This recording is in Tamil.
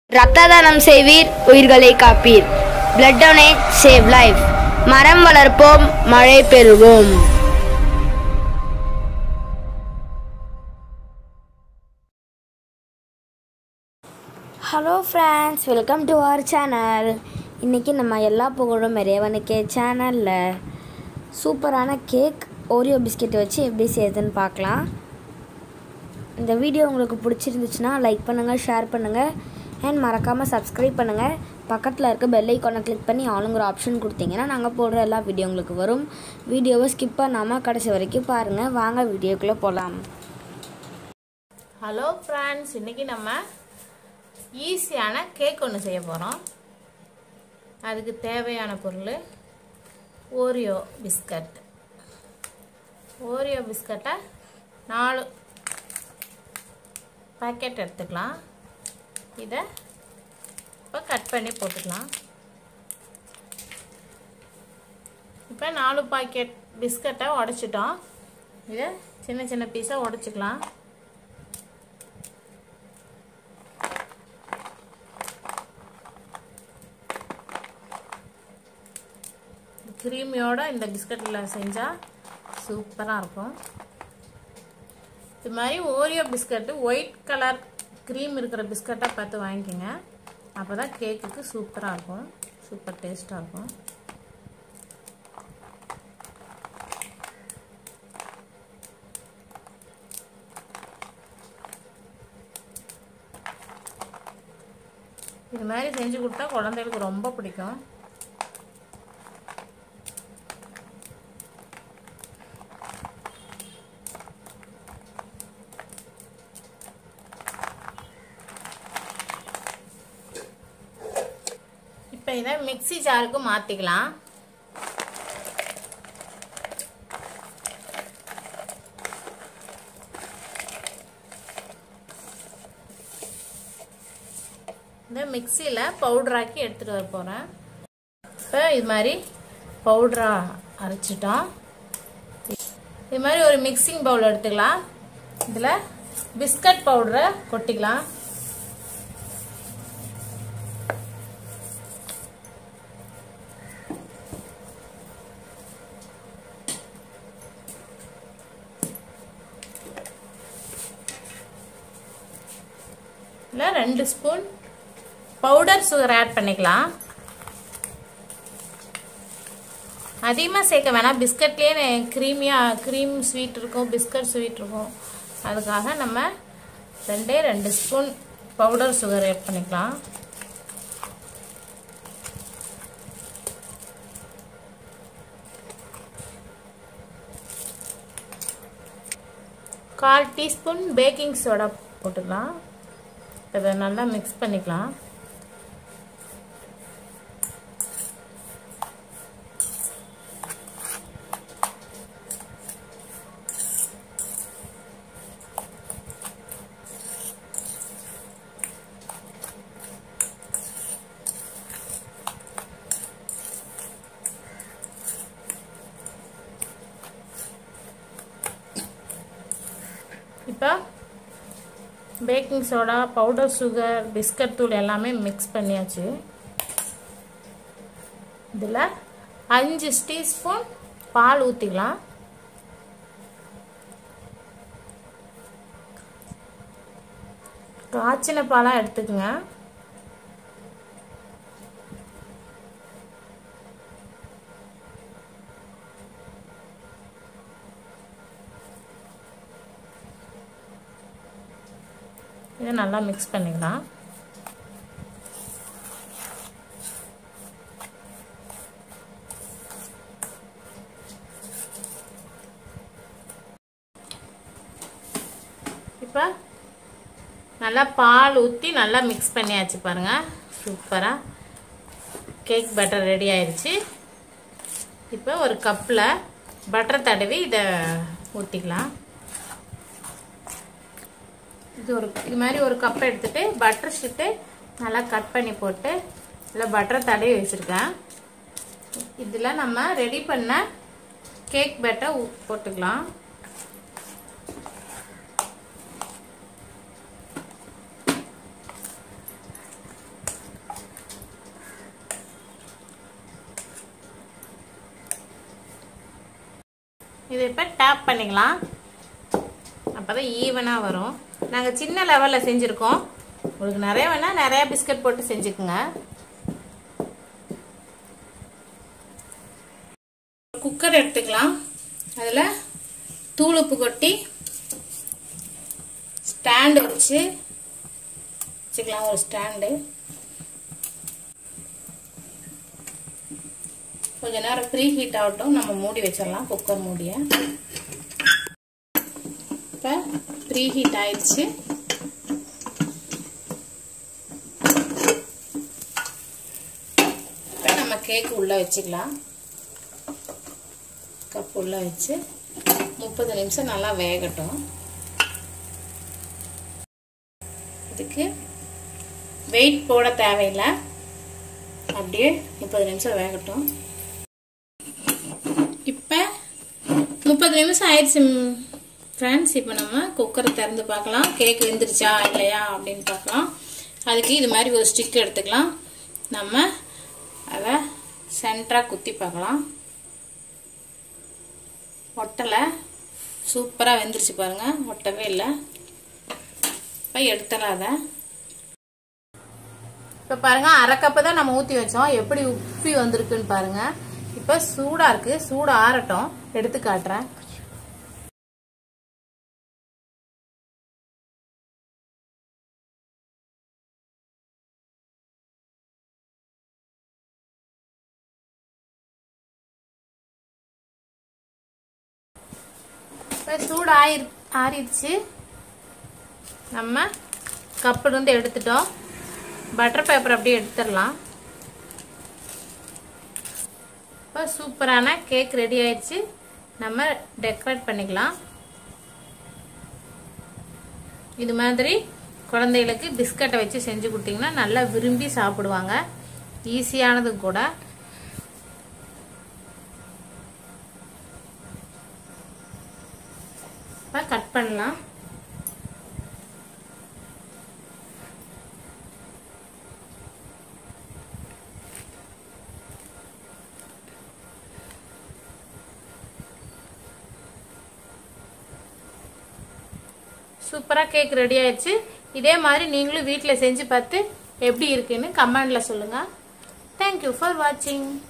ரத்த தானம் செய்வீர் உயிர்களை காப்பீர் பிளட் டொனேட் சேவ் லைஃப் மரம் வளர்ப்போம் மழை பெறுவோம் hello friends welcome to our channel இன்றைக்கி நம்ம எல்லா புகழும் இறைவனுக்கே சேனலில் சூப்பரான கேக் ஓரியோ பிஸ்கெட் வச்சு எப்படி செய்யுதுன்னு பார்க்கலாம் இந்த வீடியோ உங்களுக்கு பிடிச்சிருந்துச்சுன்னா லைக் பண்ணுங்கள் ஷேர் பண்ணுங்கள் அண்ட் மறக்காமல் சப்ஸ்கிரைப் பண்ணுங்கள் பக்கத்தில் இருக்க பெல் ஐக்கானை கிளிக் பண்ணி ஆளுங்கிற ஆப்ஷன் கொடுத்தீங்கன்னா நாங்கள் போடுற எல்லா வீடியோ உங்களுக்கு வரும் வீடியோவை ஸ்கிப் பண்ணாமல் கடைசி வரைக்கும் பாருங்கள் வாங்க வீடியோக்குள்ளே போகலாம் ஹலோ ஃப்ரெண்ட்ஸ் இன்றைக்கி நம்ம ஈஸியான கேக் ஒன்று செய்ய போகிறோம் அதுக்கு தேவையான பொருள் ஓரியோ பிஸ்கட் ஓரியோ பிஸ்கட்டை நாலு பாக்கெட் எடுத்துக்கலாம் இதை இப்போ கட் பண்ணி போட்டுக்கலாம் இப்போ நாலு பாக்கெட் பிஸ்கட்டை உடச்சிட்டோம் இதை சின்ன சின்ன பீஸாக உடச்சிக்கலாம் க்ரீமியோட இந்த பிஸ்கட்டில் செஞ்சால் சூப்பராக இருக்கும் இது மாதிரி Oreo biscuit white colour cream இருக்கிற பிஸ்கட்டாக பார்த்து வாங்கிக்கோங்க அப்போ தான் கேக்குக்கு சூப்பராக இருக்கும் சூப்பர் டேஸ்ட்டாக இருக்கும் இது மாதிரி செஞ்சு கொடுத்தா குழந்தைகளுக்கு ரொம்ப பிடிக்கும் இப்போ இதை மிக்சி ஜாருக்கு மாற்றிக்கலாம் இந்த மிக்சியில் பவுடராக்கி எடுத்துகிட்டு வர போகிறேன் இப்போ இது மாதிரி பவுடராக அரைச்சிட்டோம் இது மாதிரி ஒரு மிக்சிங் பவுல் எடுத்துக்கலாம் இதில் பிஸ்கட் பவுடரை கொட்டிக்கலாம் இல்லை ரெண்டு ஸ்பூன் பவுடர் சுகர் ஆட் பண்ணிக்கலாம் அதிகமாக சேர்க்க வேணாம் பிஸ்கட்லேயே க்ரீமியாக க்ரீம் ஸ்வீட் இருக்கும் பிஸ்கட் ஸ்வீட் இருக்கும் அதுக்காக நம்ம ரெண்டே ரெண்டு ஸ்பூன் பவுடர் சுகர் ஆட் பண்ணிக்கலாம் கால் டீஸ்பூன் பேக்கிங் சோடா போட்டுக்கலாம் இதை நல்லா மிக்ஸ் பண்ணிக்கலாம் இப்போ baking soda powder sugar biscuit தூள் எல்லாமே மிக்ஸ் பண்ணியாச்சு இதில் அஞ்சு டீஸ்பூன் பால் ஊற்றிக்கலாம் காய்ச்சின பாலாக எடுத்துக்கோங்க இதை நல்லா மிக்ஸ் பண்ணிக்கலாம் இப்போ நல்லா பால் ஊற்றி நல்லா மிக்ஸ் பண்ணியாச்சு பாருங்கள் சூப்பராக கேக் பட்டர் ரெடி ஆயிடுச்சு இப்போ ஒரு கப்பில் பட்டர் தடவி இதை ஊற்றிக்கலாம் இது ஒரு இது மாதிரி ஒரு கப் எடுத்துட்டு பட்டர் ஷீட்டு நல்லா கட் பண்ணி போட்டு இதில் பட்டர் தடவி வச்சுருக்கேன் இதில் நம்ம ரெடி பண்ண கேக் பேட்டை போட்டுக்கலாம் இதை இப்போ டேப் பண்ணிக்கலாம் அப்போ தான் ஈவனாக வரும் நாங்கள் சின்ன லெவலில் செஞ்சுருக்கோம் உங்களுக்கு நிறைய வேணால் நிறையா பிஸ்கட் போட்டு செஞ்சுக்குங்க குக்கர் எடுத்துக்கலாம் அதில் தூள் உப்பு கொட்டி ஸ்டாண்டு வச்சு வச்சுக்கலாம் ஒரு ஸ்டாண்டு கொஞ்ச நேரம் ப்ரீ ஹீட் ஆகட்டும் நம்ம மூடி வச்சிடலாம் குக்கர் மூடிய இப்போ ப்ரீ ஹீட் ஆயிடுச்சு இப்போ நம்ம கேக் உள்ளே வச்சுக்கலாம் கப் உள்ளே வச்சு முப்பது நிமிஷம் நல்லா வேகட்டும் இதுக்கு வெயிட் போட தேவையில்லை அப்படியே முப்பது நிமிஷம் வேகட்டும் இப்போ முப்பது நிமிஷம் ஆயிடுச்சு ஃப்ரெண்ட்ஸ் இப்போ நம்ம குக்கரை திறந்து பார்க்கலாம் கேக் வெந்துருச்சா இல்லையா அப்படின்னு பார்க்கலாம் அதுக்கு இது மாதிரி ஒரு ஸ்டிக் எடுத்துக்கலாம் நம்ம அதை சென்டராக குத்தி பார்க்கலாம் ஒட்டலை சூப்பராக வெந்துருச்சு பாருங்கள் ஒட்டவே இல்லை இப்போ எடுத்துடலாம் அதை இப்போ பாருங்கள் அரை கப்பு தான் நம்ம ஊற்றி வச்சோம் எப்படி உப்பி வந்திருக்குன்னு பாருங்கள் இப்போ சூடாக இருக்குது சூடு ஆறட்டும் எடுத்து காட்டுறேன் இப்போ சூடு ஆயிரு ஆறிடுச்சு நம்ம கப்பிலிருந்து எடுத்துட்டோம் பட்டர் பேப்பர் அப்படியே எடுத்துடலாம் இப்போ சூப்பரான கேக் ரெடி ஆயிடுச்சு நம்ம டெக்கரேட் பண்ணிக்கலாம் இது மாதிரி குழந்தைகளுக்கு பிஸ்கட்டை வச்சு செஞ்சு கொடுத்தீங்கன்னா நல்லா விரும்பி சாப்பிடுவாங்க ஈஸியானது கூட இப்போ கட் பண்ணலாம் சூப்பராக கேக் ரெடி ஆயிடுச்சு இதே மாதிரி நீங்களும் வீட்டில் செஞ்சு பார்த்து எப்படி இருக்குன்னு கமெண்டில் சொல்லுங்கள் தேங்க்யூ ஃபார் வாட்சிங்